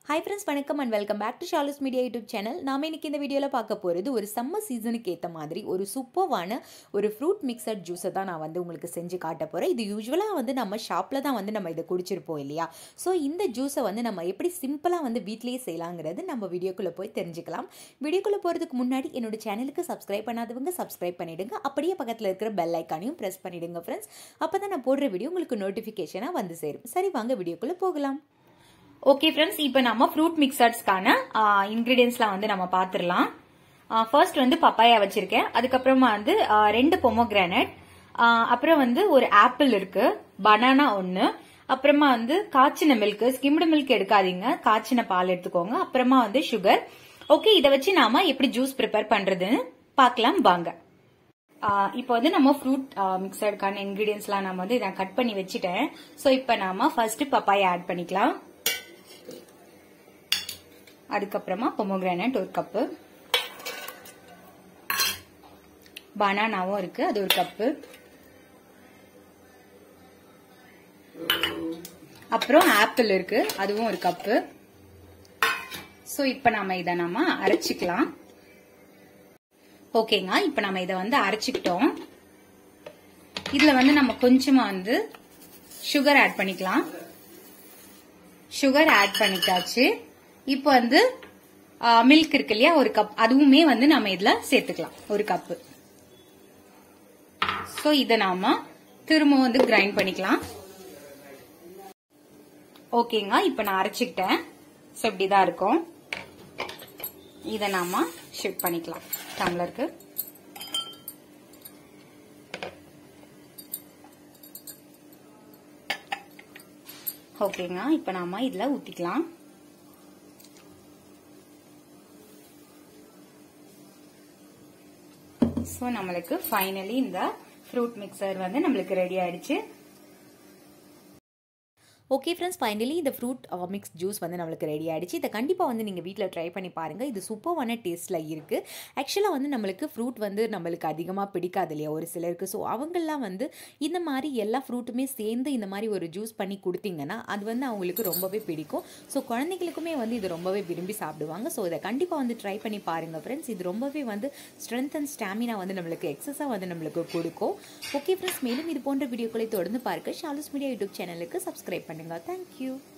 hi friends வணக்கம் and welcome back to Shalu's media YouTube channel நாம இன்னைக்கு இந்த வீடியோவில் பார்க்க போகிறது ஒரு சம்மர் சீசனுக்கு ஏற்ற மாதிரி ஒரு சூப்பர்வான ஒரு ஃப்ரூட் மிக்சர் ஜூஸை தான் நான் வந்து உங்களுக்கு செஞ்சு காட்ட போகிறேன் இது யூஸ்வலாக வந்து நம்ம ஷாப்பில் தான் வந்து நம்ம இதை குடிச்சிருப்போம் இல்லையா ஸோ இந்த ஜூஸை வந்து நம்ம எப்படி சிம்பிளாக வந்து வீட்லேயே செய்யலாங்கிறது நம்ம வீடியோக்குள்ளே போய் தெரிஞ்சுக்கலாம் வீடியோக்குள்ளே போகிறதுக்கு முன்னாடி என்னோட சேனலுக்கு சப்ஸ்கிரைப் பண்ணாதவங்க சப்ஸ்கிரைப் பண்ணிவிடுங்க அப்படியே பக்கத்தில் இருக்கிற பெல் ஐக்கானையும் ப்ரெஸ் பண்ணிவிடுங்க ஃப்ரெண்ட்ஸ் அப்போ தான் நான் போடுற வீடியோ உங்களுக்கு நோட்டிஃபிகேஷனாக வந்து சேரும் சரி வாங்க வீடியோக்குள்ளே போகலாம் ஓகே ஃப்ரெண்ட்ஸ் இப்போ நம்ம ஃப்ரூட் மிக்சர்ஸ்க்கான இன்கிரீடியன்ஸ்லாம் வந்து நம்ம பார்த்துடலாம் ஃபர்ஸ்ட் வந்து பப்பாயா வச்சிருக்கேன் அதுக்கப்புறமா வந்து ஆ, ரெண்டு பொமோகிரானட் அப்புறம் வந்து ஒரு ஆப்பிள் இருக்கு பனானா ஒன்று அப்புறமா வந்து காய்ச்சின மில்க் ஸ்கிம்டு மில்க் எடுக்காதீங்க காய்ச்சின பால் எடுத்துக்கோங்க அப்புறமா வந்து சுகர் ஓகே இதை வச்சு நாம எப்படி ஜூஸ் ப்ரிப்பேர் பண்றதுன்னு பார்க்கலாம் வாங்க ஆஹ் இப்போ வந்து நம்ம ஃப்ரூட் மிக்சர்டுக்கான இன்கிரீடியன்ஸ்லாம் நம்ம வந்து இதை கட் பண்ணி வச்சுட்டேன் ஸோ இப்போ நாம ஃபர்ஸ்ட் பப்பாயா ஆட் பண்ணிக்கலாம் அதுக்கப்புறமா பொமோகிரானட் ஒரு கப்பு பனானாவும் இருக்கு அது ஒரு கப்பு அப்புறம் ஆப்பிள் இருக்கு அதுவும் ஒரு கப்பு ஸோ இப்போ நாம இதை நாம அரைச்சிக்கலாம் ஓகேங்க இப்போ நம்ம இதை வந்து அரைச்சிக்கிட்டோம் இதுல வந்து நம்ம கொஞ்சமா வந்து சுகர் ஆட் பண்ணிக்கலாம் சுகர் ஆட் பண்ணிட்டாச்சு இப்போ வந்து மில்க் இருக்கு இல்லையா ஒரு கப் அதுவுமே வந்து நம்ம இதுல சேர்த்துக்கலாம் ஒரு கப்பு ஸோ இதை நாம திரும்ப வந்து கிரைண்ட் பண்ணிக்கலாம் ஓகேங்க இப்போ நான் அரைச்சிக்கிட்டேன் ஸோ இப்படிதான் இருக்கும் இதை நாம ஷிஃப்ட் பண்ணிக்கலாம் டம்ளருக்கு ஓகேங்க இப்போ நாம இதுல ஊத்திக்கலாம் ஸோ நம்மளுக்கு ஃபைனலி இந்த ஃப்ரூட் மிக்சர் வந்து நம்மளுக்கு ரெடி ஆயிடுச்சு ஓகே ஃப்ரெண்ட்ஸ் ஃபைனலி இந்த ஃப்ரூட் மிக்ஸ் ஜூஸ் வந்து நம்மளுக்கு ரெடி ஆயிடுச்சு இதை கண்டிப்பாக வந்து நீங்கள் வீட்டில் ட்ரை பண்ணி பாருங்கள் இது சூப்பர்வான டேஸ்ட்டில் இருக்குது ஆக்சுவலாக வந்து நம்மளுக்கு ஃப்ரூட் வந்து நம்மளுக்கு அதிகமாக பிடிக்காது இல்லையா ஒரு சிலருக்கு ஸோ அவங்கெல்லாம் வந்து இந்த மாதிரி எல்லா ஃப்ரூட்டுமே சேர்ந்து இந்த மாதிரி ஒரு ஜூஸ் பண்ணி கொடுத்தீங்கன்னா அது வந்து அவங்களுக்கு ரொம்பவே பிடிக்கும் ஸோ குழந்தைங்களுக்குமே வந்து இது ரொம்பவே விரும்பி சாப்பிடுவாங்க ஸோ இதை கண்டிப்பாக வந்து ட்ரை பண்ணி பாருங்கள் ஃப்ரெண்ட்ஸ் இது ரொம்பவே வந்து ஸ்ட்ரென்த் அண்ட் ஸ்டாமினா வந்து நம்மளுக்கு எக்ஸஸாக வந்து நம்மளுக்கு கொடுக்கும் ஓகே ஃப்ரெண்ட்ஸ் மேலும் இது போன்ற வீடியோக்களை தொடர்ந்து பார்க்க ஷாலூஸ் மீடியா யூடியூப் சேனலுக்கு சப்ஸ்கிரைப் பண்ணுங்கள் தேங்க்யூ